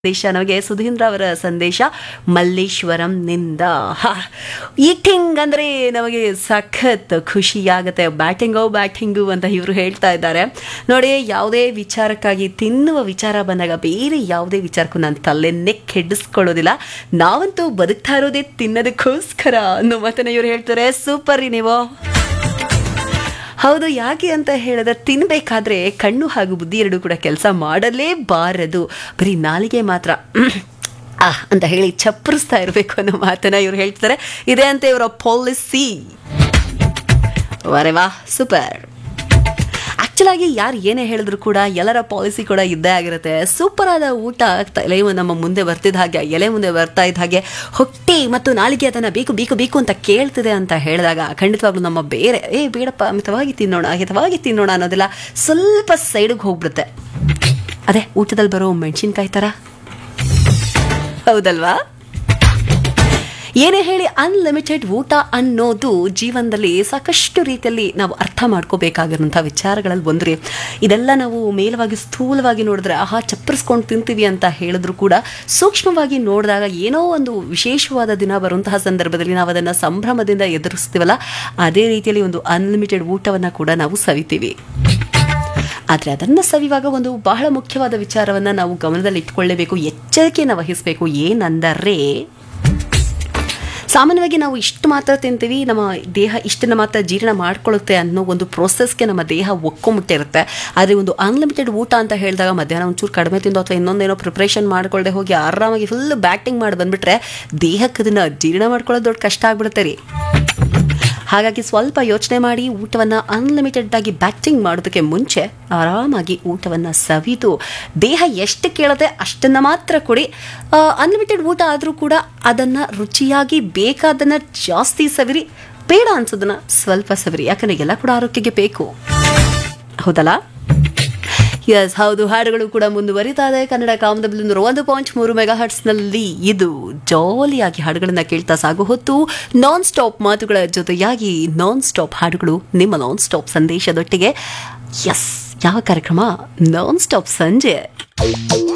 ಸಂದೇಶ ನಮಗೆ ಸುಧೀಂದ್ರ ಅವರ ಸಂದೇಶ ಮಲ್ಲೇಶ್ವರಂ ನಿಂದ ಈಟಿಂಗ್ ಅಂದ್ರೆ ನಮಗೆ ಸಖತ್ ಖುಷಿಯಾಗುತ್ತೆ ಬ್ಯಾಟಿಂಗು ಬ್ಯಾಟಿಂಗು ಅಂತ ಇವರು ಹೇಳ್ತಾ ಇದ್ದಾರೆ ನೋಡಿ ಯಾವುದೇ ವಿಚಾರಕ್ಕಾಗಿ ತಿನ್ನುವ ವಿಚಾರ ಬಂದಾಗ ಬೇರೆ ಯಾವುದೇ ವಿಚಾರಕ್ಕೂ ನಾನು ತಲೆನ್ನೇ ಕೆಡಿಸ್ಕೊಳ್ಳೋದಿಲ್ಲ ನಾವಂತೂ ಬದುಕ್ತಾ ಇರೋದೇ ತಿನ್ನೋದಕ್ಕೋಸ್ಕರ ಅನ್ನೋ ಮಾತನ್ನ ಇವ್ರು ಹೇಳ್ತಾರೆ ಸೂಪರ್ ರೀ ನೀವು ಹೌದು ಯಾಕೆ ಅಂತ ಹೇಳಿದ್ರೆ ತಿನ್ಬೇಕಾದ್ರೆ ಕಣ್ಣು ಹಾಗೂ ಬುದ್ಧಿ ಎರಡು ಕೂಡ ಕೆಲಸ ಮಾಡಲೇಬಾರದು ಬರೀ ನಾಲಿಗೆ ಮಾತ್ರ ಆ ಅಂತ ಹೇಳಿ ಚಪ್ಪರಿಸ್ತಾ ಇರಬೇಕು ಅನ್ನೋ ಮಾತನ್ನ ಇವ್ರು ಹೇಳ್ತಾರೆ ಇದೆ ಅಂತ ಇವರ ಪಾಲಿಸಿ ವರೆ ವಾ ಸೂಪರ್ ಆಕ್ಚುಲ್ ಆಗಿ ಯಾರು ಏನೇ ಹೇಳಿದ್ರು ಕೂಡ ಎಲ್ಲರ ಪಾಲಿಸಿ ಕೂಡ ಇದ್ದೇ ಆಗಿರುತ್ತೆ ಸೂಪರ್ ಆದ ಊಟ ತಲೆ ನಮ್ಮ ಮುಂದೆ ಬರ್ತಿದ್ದ ಹಾಗೆ ಎಲೆ ಮುಂದೆ ಬರ್ತಾ ಇದ್ದ ಹಾಗೆ ಹೊಟ್ಟೆ ಮತ್ತು ನಾಲಿಗೆ ಅದನ್ನು ಬೇಕು ಬೇಕು ಬೇಕು ಅಂತ ಕೇಳ್ತಿದೆ ಅಂತ ಹೇಳಿದಾಗ ಖಂಡಿತವಾಗ್ಲೂ ನಮ್ಮ ಬೇರೆ ಏ ಬೇಡಪ್ಪ ಮಿತವಾಗಿ ತಿನ್ನೋಣ ಹಿತವಾಗಿ ತಿನ್ನೋಣ ಅನ್ನೋದೆಲ್ಲ ಸ್ವಲ್ಪ ಸೈಡಿಗೆ ಹೋಗ್ಬಿಡುತ್ತೆ ಅದೇ ಊಟದಲ್ಲಿ ಬರೋ ಮೆಣಸಿನ್ಕಾಯಿ ಥರ ಹೌದಲ್ವಾ ಏನೇ ಹೇಳಿ ಅನ್ಲಿಮಿಟೆಡ್ ಊಟ ಅನ್ನೋದು ಜೀವನದಲ್ಲಿ ಸಾಕಷ್ಟು ರೀತಿಯಲ್ಲಿ ನಾವು ಅರ್ಥ ಮಾಡ್ಕೋಬೇಕಾಗಿರುವಂಥ ವಿಚಾರಗಳಲ್ಲಿ ಒಂದ್ರಿ ಇದೆಲ್ಲ ನಾವು ಮೇಲವಾಗಿ ಸ್ಥೂಲವಾಗಿ ನೋಡಿದ್ರೆ ಆಹಾ ಚಪ್ಪರಿಸ್ಕೊಂಡು ತಿಂತೀವಿ ಅಂತ ಹೇಳಿದ್ರು ಕೂಡ ಸೂಕ್ಷ್ಮವಾಗಿ ನೋಡಿದಾಗ ಏನೋ ಒಂದು ವಿಶೇಷವಾದ ದಿನ ಬರುವಂತಹ ಸಂದರ್ಭದಲ್ಲಿ ನಾವು ಅದನ್ನು ಸಂಭ್ರಮದಿಂದ ಎದುರಿಸ್ತೀವಲ್ಲ ಅದೇ ರೀತಿಯಲ್ಲಿ ಒಂದು ಅನ್ಲಿಮಿಟೆಡ್ ಊಟವನ್ನು ಕೂಡ ನಾವು ಸವಿತೀವಿ ಆದರೆ ಅದನ್ನು ಸವಿವಾಗ ಒಂದು ಬಹಳ ಮುಖ್ಯವಾದ ವಿಚಾರವನ್ನು ನಾವು ಗಮನದಲ್ಲಿ ಇಟ್ಕೊಳ್ಳೇಬೇಕು ಎಚ್ಚರಿಕೆಯನ್ನು ವಹಿಸಬೇಕು ಏನಂದರೆ ಸಾಮಾನ್ಯವಾಗಿ ನಾವು ಇಷ್ಟು ಮಾತ್ರ ತಿಂತೀವಿ ನಮ್ಮ ದೇಹ ಇಷ್ಟನ್ನು ಮಾತ್ರ ಜೀರ್ಣ ಮಾಡ್ಕೊಳ್ಳುತ್ತೆ ಅನ್ನೋ ಒಂದು ಪ್ರೊಸೆಸ್ಗೆ ನಮ್ಮ ದೇಹ ಒಕ್ಕೊಂಬಿಟ್ಟಿರುತ್ತೆ ಆದರೆ ಒಂದು ಅನ್ಲಿಮಿಟೆಡ್ ಊಟ ಅಂತ ಹೇಳಿದಾಗ ಮಧ್ಯಾಹ್ನ ಒಂಚೂರು ಕಡಿಮೆ ತಿಂದು ಅಥವಾ ಇನ್ನೊಂದೇನೋ ಪ್ರಿಪ್ರೇಷನ್ ಮಾಡ್ಕೊಳ್ಳದೆ ಹೋಗಿ ಆರಾಮಾಗಿ ಫುಲ್ ಬ್ಯಾಟಿಂಗ್ ಮಾಡಿ ಬಂದ್ಬಿಟ್ರೆ ದೇಹಕ್ಕೆ ಅದನ್ನು ಜೀರ್ಣ ಮಾಡ್ಕೊಳ್ಳೋದು ದೊಡ್ಡ ಕಷ್ಟ ಆಗ್ಬಿಡುತ್ತೆ ರೀ ಹಾಗಾಗಿ ಸ್ವಲ್ಪ ಯೋಚನೆ ಮಾಡಿ ಊಟವನ್ನು ಅನ್ಲಿಮಿಟೆಡ್ ಆಗಿ ಬ್ಯಾಟಿಂಗ್ ಮಾಡೋದಕ್ಕೆ ಮುಂಚೆ ಆರಾಮಾಗಿ ಊಟವನ್ನು ಸವಿದು ದೇಹ ಎಷ್ಟು ಕೇಳುತ್ತೆ ಅಷ್ಟನ್ನು ಮಾತ್ರ ಕೊಡಿ ಅನ್ಲಿಮಿಟೆಡ್ ಊಟ ಆದರೂ ಕೂಡ ಅದನ್ನು ರುಚಿಯಾಗಿ ಬೇಕಾದನ್ನು ಜಾಸ್ತಿ ಸವಿರಿ ಬೇಡ ಅನ್ಸೋದನ್ನ ಸ್ವಲ್ಪ ಸವಿರಿ ಯಾಕಂದರೆ ಎಲ್ಲ ಕೂಡ ಆರೋಗ್ಯಕ್ಕೆ ಬೇಕು ಹೌದಲ್ಲ ಎಸ್ ಹೌದು ಹಾಡುಗಳು ಕೂಡ ಮುಂದುವರಿತಾ ಇದೆ ಕನ್ನಡ ಕಾಮದಬ್ಲಿ ನೂರ ಒಂದು ಪಾಯಿಂಟ್ ಮೂರು ಮೆಗಾ ಹರ್ಟ್ಸ್ನಲ್ಲಿ ಇದು ಜಾಲಿಯಾಗಿ ಹಾಡುಗಳನ್ನ ಕೇಳ್ತಾ ಸಾಗು ಹೊತ್ತು ನಾನ್ ಸ್ಟಾಪ್ ಮಾತುಗಳ ಜೊತೆಯಾಗಿ ನಾನ್ ಸ್ಟಾಪ್ ಹಾಡುಗಳು ನಿಮ್ಮ ನಾನ್ ಸ್ಟಾಪ್ ಸಂದೇಶದೊಟ್ಟಿಗೆ ಎಸ್ ಯಾವ ಕಾರ್ಯಕ್ರಮ ನಾನ್ ಸ್ಟಾಪ್ ಸಂಜೆ